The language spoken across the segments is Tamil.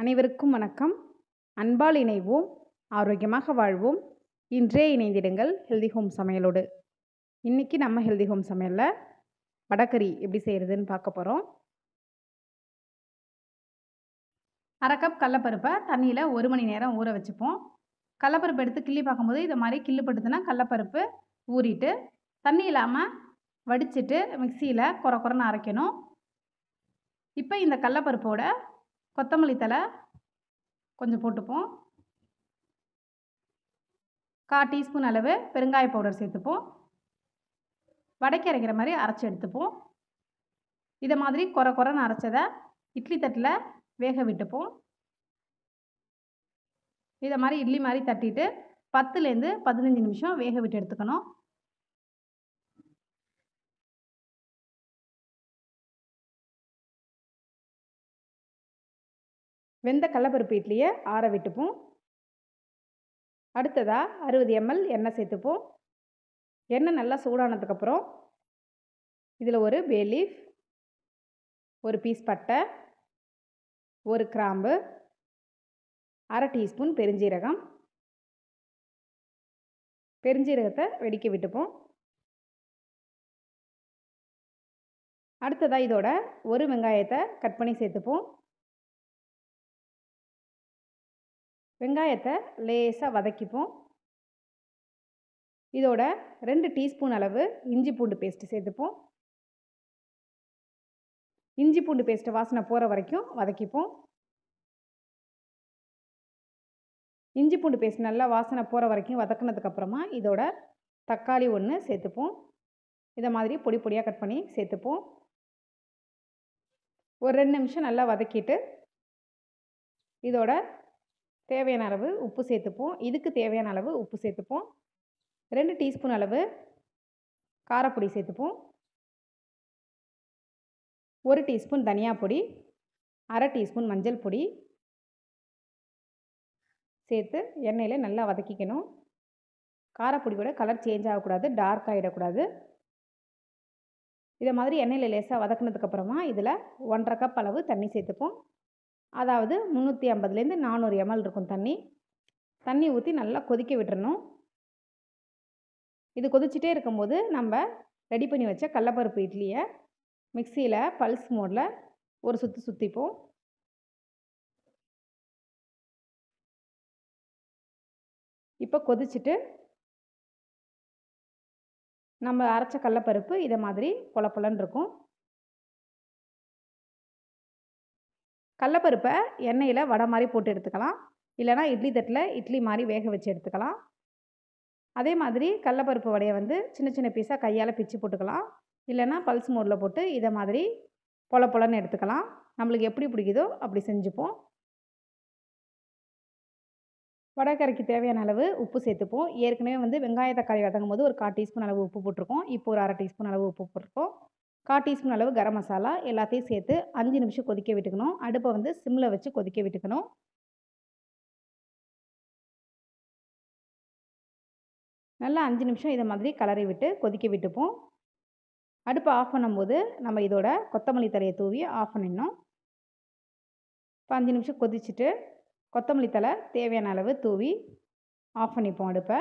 அனைவருக்கும் வணக்கம் அன்பால் இணைவோம் ஆரோக்கியமாக வாழ்வோம் இன்றே இணைந்திடுங்கள் ஹெல்தி ஹோம் சமையலோடு இன்றைக்கி நம்ம ஹெல்தி ஹோம் சமையலில் வடகறி எப்படி செய்கிறதுன்னு பார்க்க போகிறோம் அரை கப் கடலப்பருப்பை தண்ணியில் ஒரு மணி நேரம் ஊற வச்சுப்போம் கடலப்பருப்பு எடுத்து கிள்ளி பார்க்கும்போது இது மாதிரி கிள்ளுப்பட்டுதுன்னா கடலப்பருப்பு ஊறிட்டு தண்ணி இல்லாமல் வடிச்சிட்டு மிக்சியில் குறை குறைன்னு அரைக்கணும் இப்போ இந்த கடலப்பருப்போட கொத்தமல்லி தழை கொஞ்சம் போட்டுப்போம் கால் டீஸ்பூன் அளவு பெருங்காய பவுடர் சேர்த்துப்போம் வடைக்கு அரைக்கிற மாதிரி அரைச்சி எடுத்துப்போம் இதை மாதிரி குறை குறைன்னு அரைச்சதை இட்லி தட்டில் வேக விட்டுப்போம் இதை மாதிரி இட்லி மாதிரி தட்டிட்டு பத்துலேருந்து பதினஞ்சு நிமிஷம் வேக விட்டு எடுத்துக்கணும் வெந்த கடலப்பருப்பு இட்லியை ஆற விட்டுப்போம் அடுத்ததாக அறுபது எம்எல் எண்ணெய் சேர்த்துப்போம் எண்ணெய் நல்லா சூடானதுக்கப்புறம் இதில் ஒரு பேலீஃப் ஒரு பீஸ் பட்டை ஒரு கிராம்பு அரை டீஸ்பூன் பெருஞ்சீரகம் பெருஞ்சீரகத்தை வெடிக்க விட்டுப்போம் அடுத்ததாக இதோட ஒரு வெங்காயத்தை கட் பண்ணி சேர்த்துப்போம் வெங்காயத்தை லேசாக வதக்கிப்போம் இதோட ரெண்டு டீஸ்பூன் அளவு இஞ்சி பூண்டு பேஸ்ட்டு சேர்த்துப்போம் இஞ்சி பூண்டு பேஸ்ட்டு வாசனை போகிற வரைக்கும் வதக்கிப்போம் இஞ்சி பூண்டு பேஸ்ட் நல்லா வாசனை போகிற வரைக்கும் வதக்குனதுக்கப்புறமா இதோட தக்காளி ஒன்று சேர்த்துப்போம் இதை மாதிரி பொடி பொடியாக கட் பண்ணி சேர்த்துப்போம் ஒரு ரெண்டு நிமிஷம் நல்லா வதக்கிட்டு இதோட தேவையான அளவு உப்பு சேர்த்துப்போம் இதுக்கு தேவையான அளவு உப்பு சேர்த்துப்போம் ரெண்டு டீஸ்பூன் அளவு காரப்பொடி சேர்த்துப்போம் ஒரு டீஸ்பூன் தனியா பொடி அரை டீஸ்பூன் மஞ்சள் பொடி சேர்த்து எண்ணெயில் நல்லா வதக்கிக்கணும் காரப்பொடியோட கலர் சேஞ்ச் ஆகக்கூடாது டார்க் ஆகிடக்கூடாது இதை மாதிரி எண்ணெயில் லேசாக வதக்குனதுக்கப்புறமா இதில் ஒன்றரை கப் அளவு தண்ணி சேர்த்துப்போம் அதாவது முந்நூற்றி ஐம்பதுலேருந்து நானூறு எம்எல் இருக்கும் தண்ணி தண்ணி ஊற்றி நல்லா கொதிக்க விட்டுறணும் இது கொதிச்சிட்டே இருக்கும்போது நம்ம ரெடி பண்ணி வச்ச கடலப்பருப்பு இட்லியை மிக்சியில் பல்ஸ் மோடில் ஒரு சுற்றி சுற்றிப்போம் இப்போ கொதிச்சுட்டு நம்ம அரைச்ச கடலப்பருப்பு இதை மாதிரி பொல பொலன்னு இருக்கும் கடலப்பருப்பை எண்ணெயில் வடை மாதிரி போட்டு எடுத்துக்கலாம் இல்லைனா இட்லி தட்டில் இட்லி மாதிரி வேக வச்சு எடுத்துக்கலாம் அதே மாதிரி கடலப்பருப்பு வடையை வந்து சின்ன சின்ன பீஸாக கையால் பிச்சு போட்டுக்கலாம் இல்லைனா பல்ஸ் மோடில் போட்டு இதை மாதிரி பொல பொலன்னு எடுத்துக்கலாம் நம்மளுக்கு எப்படி பிடிக்குதோ அப்படி செஞ்சுப்போம் வடைக்கரைக்கு தேவையான அளவு உப்பு சேர்த்துப்போம் ஏற்கனவே வந்து வெங்காய தக்காளி வதங்கும் போது ஒரு கால் டீஸ்பூன் அளவு உப்பு போட்டிருக்கோம் இப்போ ஒரு அரை டீஸ்பூன் அளவு உப்பு போட்டிருக்கோம் கால் டீஸ்பூன் அளவு கரம் மசாலா எல்லாத்தையும் சேர்த்து அஞ்சு நிமிஷம் கொதிக்க விட்டுக்கணும் அடுப்பை வந்து சிம்மில் வச்சு கொதிக்க விட்டுக்கணும் நல்லா அஞ்சு நிமிஷம் இதை மாதிரி கலரி விட்டு கொதிக்க விட்டுப்போம் அடுப்பை ஆஃப் பண்ணும்போது நம்ம இதோட கொத்தமல்லி தழையை தூவி ஆஃப் பண்ணிடணும் இப்போ அஞ்சு நிமிஷம் கொதிச்சுட்டு கொத்தமல்லி தழை தேவையான அளவு தூவி ஆஃப் பண்ணிப்போம் அடுப்பை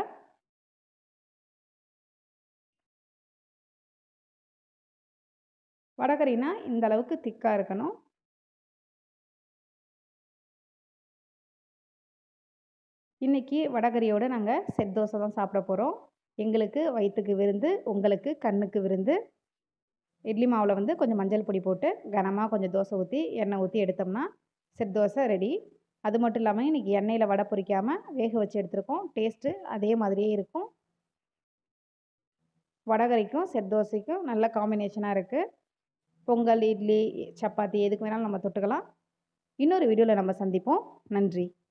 வடகறினா இந்த அளவுக்கு திக்காக இருக்கணும் இன்றைக்கி வடகறியோடு நாங்கள் செட் தோசை தான் சாப்பிட போகிறோம் எங்களுக்கு வயிற்றுக்கு விருந்து உங்களுக்கு கண்ணுக்கு விருந்து இட்லி மாவில் வந்து கொஞ்சம் மஞ்சள் பொடி போட்டு கனமாக கொஞ்சம் தோசை ஊற்றி எண்ணெய் ஊற்றி எடுத்தோம்னா செட் தோசை ரெடி அது மட்டும் இல்லாமல் இன்றைக்கி எண்ணெயில் வடை பொரிக்காமல் வேக வச்சு எடுத்துருக்கோம் டேஸ்ட்டு அதே மாதிரியே இருக்கும் வடகறிக்கும் செட் தோசைக்கும் நல்ல காம்பினேஷனாக இருக்குது பொங்கல் இட்லி சப்பாத்தி எதுக்கு வேணாலும் நம்ம தொட்டுக்கலாம் இன்னொரு வீடியோவில் நம்ம சந்திப்போம் நன்றி